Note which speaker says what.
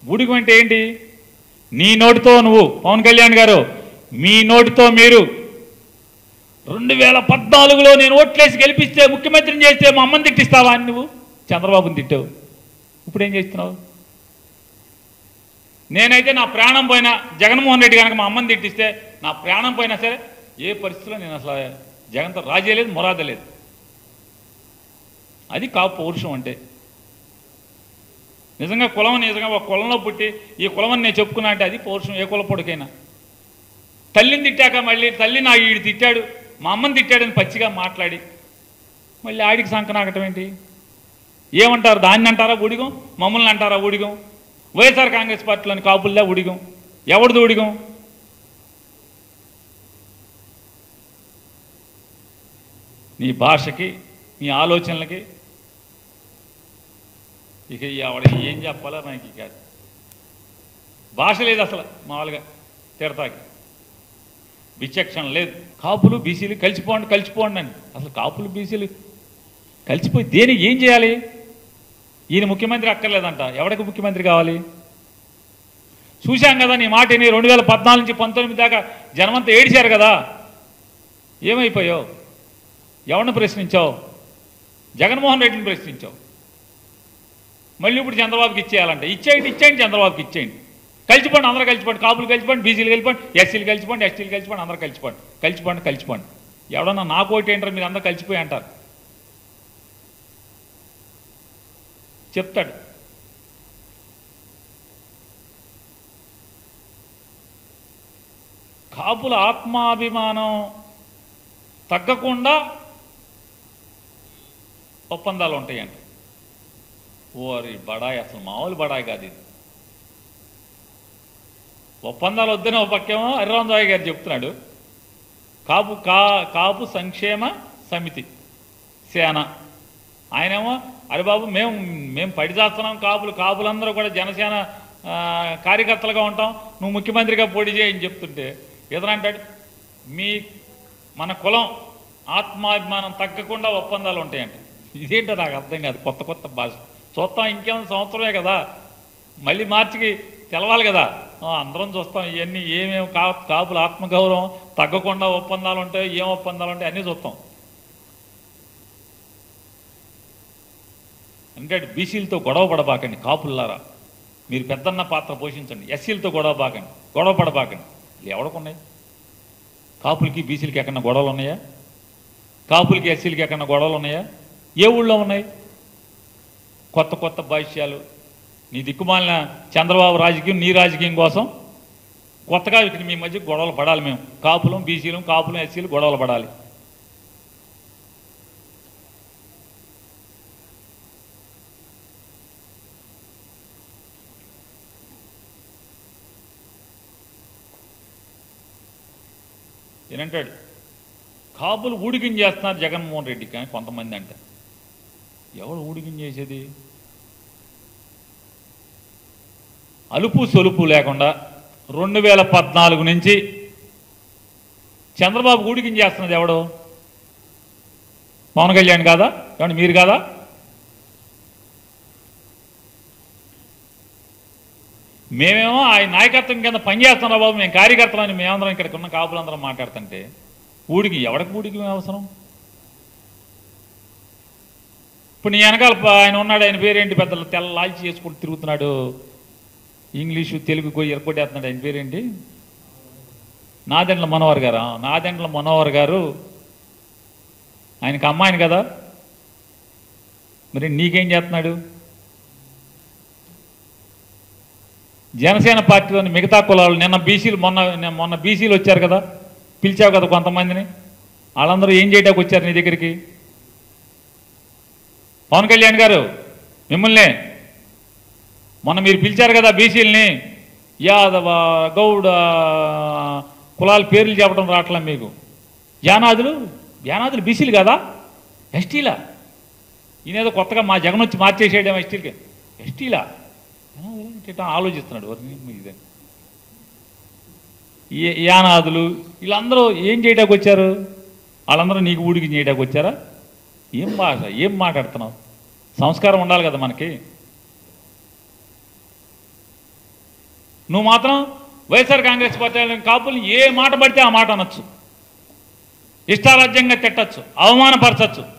Speaker 1: ఊడిగం అంటే ఏంటి నీ నోటితో నువ్వు పవన్ కళ్యాణ్ గారు మీ నోటితో మీరు రెండు వేల పద్నాలుగులో నేను ఓట్లేసి గెలిపిస్తే ముఖ్యమంత్రిని చేస్తే మా అమ్మని తిట్టిస్తావా అని నువ్వు చంద్రబాబుని తిట్టావు ఇప్పుడు ఏం చేస్తున్నావు నేనైతే నా ప్రాణం పోయినా జగన్మోహన్ రెడ్డి కనుక మా అమ్మని తిట్టిస్తే నా ప్రాణం పోయినా సరే ఏ పరిస్థితిలో నేను అసలు జగన్తో రాజీ లేదు మొరాద లేదు అది కాపు పౌరుషం అంటే నిజంగా కులం నిజంగా ఒక కులంలో పుట్టి ఈ కులం అని నేను చెప్పుకున్నా అంటే అది పౌరుషం ఏ కులపొడికైనా తల్లిని తిట్టాక మళ్ళీ తల్లి నా ఈడు తిట్టాడు మా అమ్మని తిట్టాడని పచ్చిగా మాట్లాడి మళ్ళీ ఆడికి సంకనాకటం ఏంటి ఏమంటారు దాన్ని అంటారా ఊడిగం మమ్మల్ని అంటారా ఊడిగం వైఎస్ఆర్ కాంగ్రెస్ పార్టీలోని కాపుల్లా ఊడిగం ఎవరిది ఊడిగం నీ భాషకి నీ ఆలోచనలకి ఇక ఆవిడ ఏం చెప్పాలో నాకు ఇక భాష లేదు అసలు మామూలుగా తిడతాకి విచక్షణ లేదు కాపులు బీసీలు కలిసిపోండి కలిసిపోండి అని అసలు కాపులు బీసీలు కలిసిపోయి దేనికి ఏం చేయాలి ఈయన ముఖ్యమంత్రి అక్కర్లేదంట ఎవడికి ముఖ్యమంత్రి కావాలి చూశాం కదా నీ మాట నీ రెండు వేల పద్నాలుగు నుంచి పంతొమ్మిది దాకా జనమంతా ఏడిశారు కదా ఏమైపోయావు ఎవరిని ప్రశ్నించావు జగన్మోహన్ రెడ్డిని ప్రశ్నించావు మళ్ళీ ఇప్పుడు చంద్రబాబుకి ఇచ్చేయాలంటే ఇచ్చేయండి ఇచ్చేయండి చంద్రబాబుకి ఇచ్చేయండి కలిసిపోండి అందరూ కలిసిపోండి కాపులు కలిసిపోండి బీసీలు కలిసిపోండి ఎస్సీలు కలిసిపోండి ఎస్టీలు కలిసిపోండి అందరూ కలిసిపోండి కలిసిపోండి కలిసిపోండి ఎవడన్నా నాకు ఓటు ఏంటారు మీరు అందరూ కలిసిపోయి అంటారు చెప్తాడు కాపుల ఆత్మాభిమానం తగ్గకుండా ఒప్పందాలు ఉంటాయంట ఓరి బడాయి అసలు మామూలు బడాయి కాదు ఇది ఒప్పందాలు వద్దని ఒక పక్కేమో హరిరామరావు గారు చెప్తున్నాడు కాపు కా కాపు సంక్షేమ సమితి సేన ఆయనేమో అరే బాబు మేము మేము పడి చేస్తున్నాం కాపులు కాపులందరూ కూడా జనసేన ఆ, కార్యకర్తలుగా ఉంటాం నువ్వు ముఖ్యమంత్రిగా పోటీ చేయని చెప్తుంటే ఇతను అంటాడు మీ మన కులం ఆత్మాభిమానం తగ్గకుండా ఒప్పందాలు ఉంటాయంట ఇదేంటో నాకు అర్థం కాదు కొత్త కొత్త భాష చూస్తాం ఇంకేమైనా సంవత్సరమే కదా మళ్ళీ మార్చికి తెలవాలి కదా ఆ, అందరం చూస్తాం ఇవన్నీ ఏమేమి కా కాపుల ఆత్మగౌరవం తగ్గకుండా ఒప్పందాలు ఉంటాయి ఏం ఒప్పందాలు ఉంటాయి అన్నీ చూస్తాం అంటే బీసీలతో గొడవ పడబాకండి కాపుల్లారా మీరు పెద్దన్న పాత్ర పోషించండి ఎస్సీలతో గొడవ బాకండి గొడవ పడబాకండి ఇది ఎవడకున్నాయి కాపులకి బీసీలకి ఎక్కడన్నా గొడవలు ఉన్నాయా కాపులకి ఎస్సీలకి ఎక్కడన్నా గొడవలు ఉన్నాయా ఏ ఊళ్ళో ఉన్నాయి కొత్త కొత్త భాష్యాలు నీ దిక్కుమాలిన చంద్రబాబు రాజకీయం నీ రాజకీయం కోసం కొత్తగా ఇక్కడ మీ మధ్య గొడవలు పడాలి మేము కాపులం బీసీలం కాపులం ఎస్సీలు గొడవలు పడాలి ఏనంటాడు కాపులు ఊడికిం చేస్తున్నారు జగన్మోహన్ రెడ్డి కానీ కొంతమంది అంట ఎవరు ఊడికిం చేసేది అలుపు సొలుపు లేకుండా రెండు వేల పద్నాలుగు నుంచి చంద్రబాబు ఊడికిం చేస్తున్నది ఎవడు పవన్ కళ్యాణ్ కాదా ఏమండి మీరు కాదా మేమేమో ఆయన నాయకత్వం కింద పనిచేస్తున్నాం బాబు మేము కార్యకర్తలని మేమందరం ఇక్కడికి ఉన్న కాపులందరం మాట్లాడుతుంటే ఊడికి ఎవడికి ఊడికి అవసరం ఇప్పుడు నీ వెనకాల ప- ఆయన ఉన్నాడు ఆయన పేరేంటి పెద్దలు తెల్ల లాల్చి చేసుకుంటూ తిరుగుతున్నాడు ఇంగ్లీషు తెలుగు పోయి ఎరకొట్టేస్తున్నాడు ఆయన పేరేంటి నాదెండ్ల మనోహర్ గారా నాదెండ్ల మనోహర్ గారు ఆయనకి అమ్మాయిని కదా మరి నీకేం చేస్తున్నాడు జనసేన పార్టీలోని మిగతా కులాలు నిన్న బీసీలు మొన్న నిన్న మొన్న బీసీలు వచ్చారు కదా పిలిచావు కదా కొంతమందిని వాళ్ళందరూ ఏం చేయడానికి వచ్చారు నీ దగ్గరికి పవన్ కళ్యాణ్ గారు మిమ్మల్ని మొన్న మీరు పిలిచారు కదా బీసీలని యాదవ గౌడ కులాల పేర్లు చెప్పడం రావట్లే మీకు యానాదులు యానాదులు బీసీలు కదా ఎస్టీలా ఈయనేదో కొత్తగా మా జగన్ వచ్చి మార్చేసేయడం ఎస్టీలకి ఎస్టీలా ఇట్లా ఆలోచిస్తున్నాడు ఎవరిని ఇదే ఈ యానాదులు వీళ్ళందరూ ఏం చేయడానికి వచ్చారు వాళ్ళందరూ నీకు ఊడికి చేయడానికి వచ్చారా ఏం భాష ఏం మాట్లాడుతున్నావు సంస్కారం ఉండాలి కదా మనకి నువ్వు మాత్రం వైఎస్ఆర్ కాంగ్రెస్ పార్టీ వాళ్ళని కాపుల్ని ఏ మాట పడితే ఆ మాట అనొచ్చు ఇష్టారాజ్యంగా తిట్టచ్చు అవమానపరచచ్చు